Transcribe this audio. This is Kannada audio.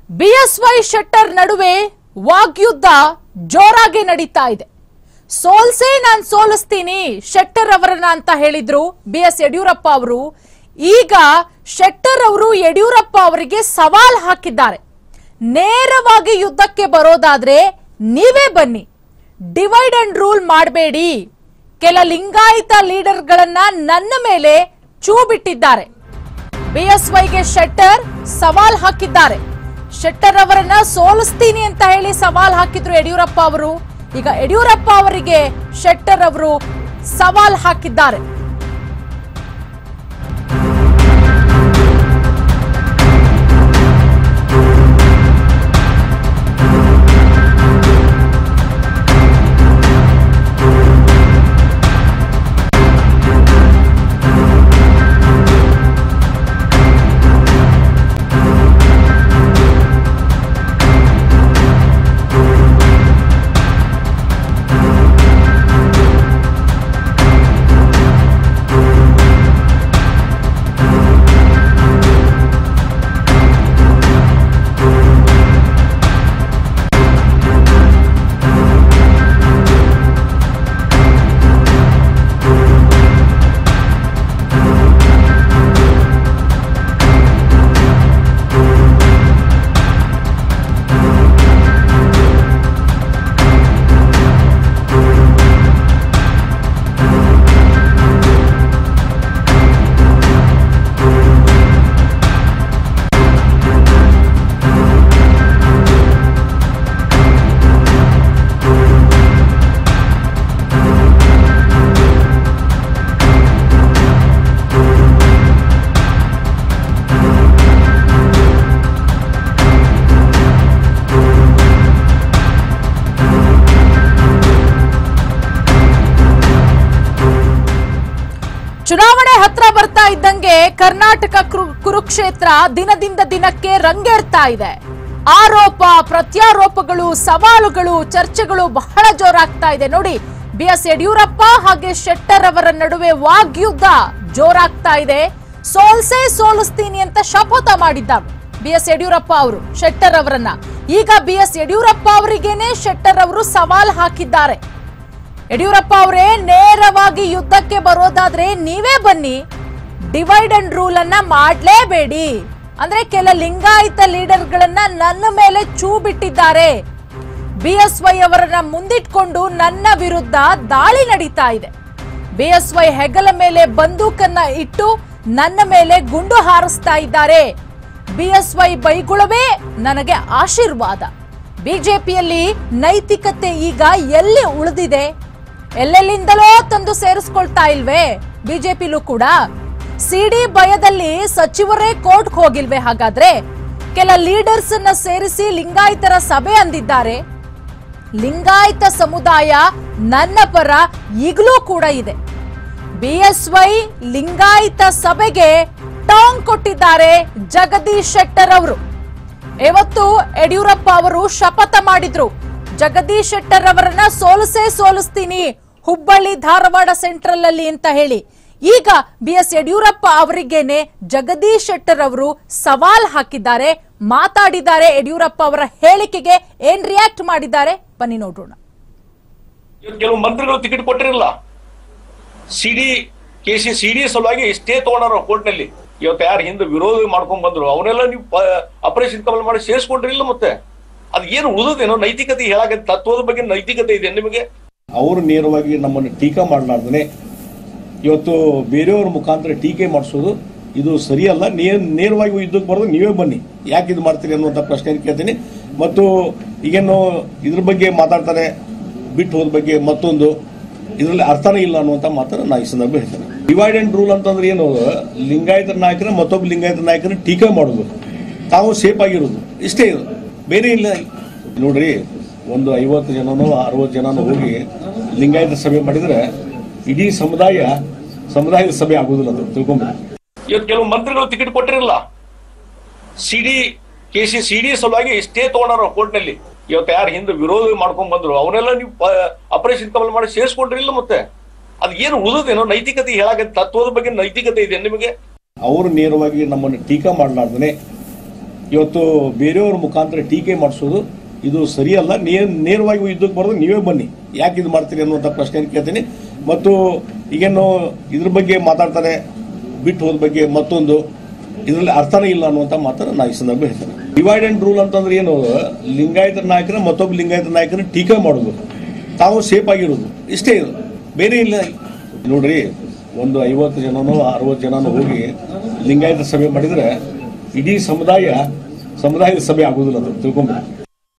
ಬಿಎಸ್ವೈ ಶೆಟ್ಟರ್ ನಡುವೆ ವಾಗ್ಯುದ್ಧ ಜೋರಾಗಿ ನಡೀತಾ ಇದೆ ಸೋಲ್ಸೇ ನಾನ್ ಸೋಲಿಸ್ತೀನಿ ಶೆಟ್ಟರ್ ಅವರನ್ನ ಅಂತ ಹೇಳಿದ್ರು ಬಿ ಎಸ್ ಯಡಿಯೂರಪ್ಪ ಅವರು ಈಗ ಶೆಟ್ಟರ್ ಅವರು ಯಡಿಯೂರಪ್ಪ ಅವರಿಗೆ ಸವಾಲ್ ಹಾಕಿದ್ದಾರೆ ನೇರವಾಗಿ ಯುದ್ಧಕ್ಕೆ ಬರೋದಾದ್ರೆ ನೀವೇ ಬನ್ನಿ ಡಿವೈಡ್ ಅಂಡ್ ರೂಲ್ ಮಾಡಬೇಡಿ ಕೆಲ ಲಿಂಗಾಯತ ಲೀಡರ್ಗಳನ್ನ ನನ್ನ ಮೇಲೆ ಚೂ ಬಿಟ್ಟಿದ್ದಾರೆ ಬಿಎಸ್ವೈಗೆ ಶೆಟ್ಟರ್ ಸವಾಲ್ ಹಾಕಿದ್ದಾರೆ ಶೆಟ್ಟರ್ ಅವರನ್ನ ಸೋಲಿಸ್ತೀನಿ ಅಂತ ಹೇಳಿ ಸವಾಲ್ ಹಾಕಿದ್ರು ಯಡಿಯೂರಪ್ಪ ಅವರು ಈಗ ಯಡಿಯೂರಪ್ಪ ಅವರಿಗೆ ಶೆಟ್ಟರ್ ಅವರು ಸವಾಲ್ ಹಾಕಿದ್ದಾರೆ ಚುನಾವಣೆ ಹತ್ರ ಬರ್ತಾ ಇದ್ದಂಗೆ ಕರ್ನಾಟಕ ಕುರು- ಕುರುಕ್ಷೇತ್ರ ದಿನದಿಂದ ದಿನಕ್ಕೆ ರಂಗೇರ್ತಾ ಇದೆ ಆರೋಪ ಪ್ರತ್ಯಾರೋಪಗಳು ಸವಾಲುಗಳು ಚರ್ಚೆಗಳು ಬಹಳ ಜೋರಾಗ್ತಾ ಇದೆ ನೋಡಿ ಬಿ ಎಸ್ ಯಡಿಯೂರಪ್ಪ ಹಾಗೆ ಶೆಟ್ಟರ್ ಅವರ ನಡುವೆ ವಾಗ್ಯುದ್ಧ ಜೋರಾಗ್ತಾ ಇದೆ ಸೋಲ್ಸೇ ಸೋಲಿಸ್ತೀನಿ ಅಂತ ಶಪಥ ಮಾಡಿದ್ದಾರೆ ಬಿ ಎಸ್ ಯಡಿಯೂರಪ್ಪ ಅವರು ಶೆಟ್ಟರ್ ಅವರನ್ನ ಈಗ ಬಿ ಎಸ್ ಯಡಿಯೂರಪ್ಪ ಅವರಿಗೇನೆ ಶೆಟ್ಟರ್ ಅವರು ಸವಾಲ್ ಹಾಕಿದ್ದಾರೆ ಯಡಿಯೂರಪ್ಪ ಅವರೇ ನೇರವಾಗಿ ಯುದ್ಧಕ್ಕೆ ಬರೋದಾದ್ರೆ ನೀವೇ ಬನ್ನಿ ಡಿವೈಡ್ ಅಂಡ್ ರೂಲ್ ಅನ್ನ ಮಾಡ್ಲೇಬೇಡಿ ಅಂದ್ರೆ ಕೆಲ ಲಿಂಗಾಯತ ಲೀಡರ್ಗಳನ್ನ ನನ್ನ ಮೇಲೆ ಚೂ ಬಿಟ್ಟಿದ್ದಾರೆ ಬಿಎಸ್ವೈ ಅವರನ್ನ ಮುಂದಿಟ್ಕೊಂಡು ನನ್ನ ವಿರುದ್ಧ ದಾಳಿ ನಡೀತಾ ಇದೆ ಬಿಎಸ್ವೈ ಹೆಗಲ ಮೇಲೆ ಬಂದೂಕನ್ನ ಇಟ್ಟು ನನ್ನ ಮೇಲೆ ಗುಂಡು ಹಾರಿಸ್ತಾ ಇದ್ದಾರೆ ಬಿಎಸ್ವೈ ಬೈಗುಳವೇ ನನಗೆ ಆಶೀರ್ವಾದ ಬಿಜೆಪಿಯಲ್ಲಿ ನೈತಿಕತೆ ಈಗ ಎಲ್ಲಿ ಉಳಿದಿದೆ ಎಲ್ಲೆಲ್ಲಿಂದಲೋ ತಂದು ಸೇರಿಸ್ಕೊಳ್ತಾ ಇಲ್ವೇ ಬಿಜೆಪಿಲೂ ಕೂಡ ಸಿಡಿ ಭಯದಲ್ಲಿ ಸಚಿವರೇ ಕೋರ್ಟ್ಗೆ ಹೋಗಿಲ್ವೇ ಹಾಗಾದ್ರೆ ಕೆಲ ಲೀಡರ್ಸ್ ಅನ್ನ ಸೇರಿಸಿ ಲಿಂಗಾಯತರ ಸಭೆ ಅಂದಿದ್ದಾರೆ ಲಿಂಗಾಯತ ಸಮುದಾಯ ನನ್ನ ಪರ ಈಗಲೂ ಕೂಡ ಇದೆ ಬಿಎಸ್ವೈ ಲಿಂಗಾಯತ ಸಭೆಗೆ ಟಾಂಗ್ ಕೊಟ್ಟಿದ್ದಾರೆ ಜಗದೀಶ್ ಶೆಟ್ಟರ್ ಅವರು ಇವತ್ತು ಯಡಿಯೂರಪ್ಪ ಅವರು ಶಪಥ ಮಾಡಿದ್ರು ಜಗದೀಶ್ ಶೆಟ್ಟರ್ ಅವರನ್ನ ಸೋಲಿಸೇ ಸೋಲಿಸ್ತೀನಿ ಹುಬ್ಬಳ್ಳಿ ಧಾರವಾಡ ಸೆಂಟ್ರಲ್ ಅಲ್ಲಿ ಅಂತ ಹೇಳಿ ಈಗ ಬಿ ಎಸ್ ಯಡಿಯೂರಪ್ಪ ಅವರಿಗೇನೆ ಜಗದೀಶ್ ಶೆಟ್ಟರ್ ಅವರು ಸವಾಲ್ ಹಾಕಿದ್ದಾರೆ ಮಾತಾಡಿದ್ದಾರೆ ಯಡಿಯೂರಪ್ಪ ಅವರ ಹೇಳಿಕೆಗೆ ಏನ್ ರಿಯಾಕ್ಟ್ ಮಾಡಿದ್ದಾರೆ ಬನ್ನಿ ನೋಡೋಣ ಇವತ್ತು ಕೆಲವು ಮಂತ್ರಿಗಳು ಟಿಕೆಟ್ ಕೊಟ್ಟಿರಲಿಲ್ಲ ಸಿಡಿ ಕೇಸಿ ಸಿಡಿ ಸಲುವಾಗಿ ಸ್ಟೇ ತಗೊಂಡಾರ ಕೋರ್ಟ್ ನಲ್ಲಿ ಇವತ್ತು ಯಾರು ಹಿಂದೆ ವಿರೋಧ ಮಾಡ್ಕೊಂಡ್ ಬಂದ್ರು ಅವನ್ನೆಲ್ಲ ನೀವು ಆಪರೇಷನ್ ಕಮಲ್ ಮಾಡಿ ಸೇರಿಸ್ಕೊಂಡ್ರಿಲ್ಲ ಮತ್ತೆ ಅದ್ ಏನು ಉಳಿದೇನೋ ನೈತಿಕತೆ ಹೇಳಾಕ ತತ್ವದ ಬಗ್ಗೆ ನೈತಿಕತೆ ಇದೆ ನಿಮಗೆ ಅವರು ನೇರವಾಗಿ ನಮ್ಮನ್ನು ಟೀಕಾ ಮಾಡಲಾರ್ದೇ ಇವತ್ತು ಬೇರೆಯವ್ರ ಮುಖಾಂತರ ಟೀಕೆ ಮಾಡಿಸೋದು ಇದು ಸರಿಯಲ್ಲ ನೇರ ನೇರವಾಗಿ ಯುದ್ಧಕ್ಕೆ ಬರೋದು ನೀವೇ ಬನ್ನಿ ಯಾಕೆ ಇದು ಮಾಡ್ತೀರಿ ಅನ್ನುವಂಥ ಪ್ರಶ್ನೆ ಕೇಳ್ತೀನಿ ಮತ್ತು ಈಗೇನು ಇದ್ರ ಬಗ್ಗೆ ಮಾತಾಡ್ತಾರೆ ಬಿಟ್ಟು ಹೋದ ಬಗ್ಗೆ ಮತ್ತೊಂದು ಇದರಲ್ಲಿ ಅರ್ಥನೇ ಇಲ್ಲ ಅನ್ನುವಂಥ ಮಾತನ್ನು ನಾ ಈ ಸಂದರ್ಭ ಹೇಳ್ತೇನೆ ಡಿವೈಡ್ ಅಂಡ್ ರೂಲ್ ಅಂತಂದ್ರೆ ಏನು ಲಿಂಗಾಯತರ ನಾಯಕರ ಮತ್ತೊಬ್ಬ ಲಿಂಗಾಯತ ನಾಯಕರ ಟೀಕೆ ಮಾಡೋದು ತಾವು ಸೇಫ್ ಆಗಿರೋದು ಇಷ್ಟೇ ಇದು ಬೇರೆ ಇಲ್ಲ ನೋಡ್ರಿ ಒಂದು ಐವತ್ತು ಜನನೋ ಅರವತ್ತು ಜನನೋ ಹೋಗಿ ಲಿಂಗಾಯತ ಸಭೆ ಮಾಡಿದ್ರೆ ಇಡೀ ಸಮುದಾಯ ಸಮುದಾಯದ ಸಭೆ ಆಗುದಿಲ್ಲ ಅದು ತಿಳ್ಕೊಂಬಿಡಿ ಇವತ್ತು ಕೆಲವು ಮಂತ್ರಿಗಳು ಟಿಕೆಟ್ ಕೊಟ್ಟಿರಲಿಲ್ಲ ಸಿಡಿ ಕೇಸಿ ಸಿಡಿ ಸಲುವಾಗಿ ಸ್ಟೇ ತಗೊಂಡಾರ ಕೋರ್ಟ್ ನಲ್ಲಿ ಇವತ್ತು ಯಾರು ಹಿಂದೆ ವಿರೋಧ ಮಾಡ್ಕೊಂಡ್ ಬಂದ್ರು ಅವನ್ನೆಲ್ಲ ನೀವು ಆಪರೇಷನ್ ಕಮಲ್ ಮಾಡಿ ಸೇರಿಸ್ಕೊಂಡ್ರಿಲ್ಲ ಮತ್ತೆ ಅದ್ ಏನು ಉಳಿದೇನೋ ನೈತಿಕತೆ ಹೇಳಾಕ ತತ್ವದ ಬಗ್ಗೆ ನೈತಿಕತೆ ಇದೆ ನಿಮಗೆ ಅವರು ನೇರವಾಗಿ ನಮ್ಮನ್ನು ಟೀಕಾ ಮಾಡಲಾರ್ದೇ ಇವತ್ತು ಬೇರೆಯವ್ರ ಮುಖಾಂತರ ಟೀಕೆ ಮಾಡಿಸೋದು ಇದು ಸರಿಯಲ್ಲ ನೇರ ನೇರವಾಗಿ ಯುದ್ಧಕ್ಕೆ ಬರೋದು ನೀವೇ ಬನ್ನಿ ಯಾಕೆ ಇದು ಮಾಡ್ತೀರಿ ಅನ್ನುವಂಥ ಪ್ರಶ್ನೆ ಕೇಳ್ತೀನಿ ಮತ್ತು ಈಗೇನು ಇದ್ರ ಬಗ್ಗೆ ಮಾತಾಡ್ತಾರೆ ಬಿಟ್ಟು ಹೋದ ಬಗ್ಗೆ ಮತ್ತೊಂದು ಇದರಲ್ಲಿ ಅರ್ಥನೇ ಇಲ್ಲ ಅನ್ನುವಂಥ ಮಾತನ್ನು ನಾ ಈ ಸಂದರ್ಭ ಹೇಳ್ತೇನೆ ಡಿವೈಡ್ ಅಂಡ್ ರೂಲ್ ಅಂತಂದ್ರೆ ಏನು ಲಿಂಗಾಯತ ನಾಯಕರ ಮತ್ತೊಬ್ಬ ಲಿಂಗಾಯತ ನಾಯಕನ ಟೀಕೆ ಮಾಡೋದು ತಾವು ಸೇಫ್ ಆಗಿರೋದು ಇಷ್ಟೇ ಇದು ಬೇರೆ ಇಲ್ಲ ನೋಡ್ರಿ ಒಂದು ಐವತ್ತು ಜನನೋ ಅರವತ್ತು ಜನನೋ ಹೋಗಿ ಲಿಂಗಾಯತ ಸಭೆ ಮಾಡಿದ್ರೆ ಇಡೀ ಸಮುದಾಯ ಸಮುದಾಯದ ಸಭೆ ಆಗೋದಿಲ್ಲ ಅದು ತಿಳ್ಕೊಂಬಿಡಿ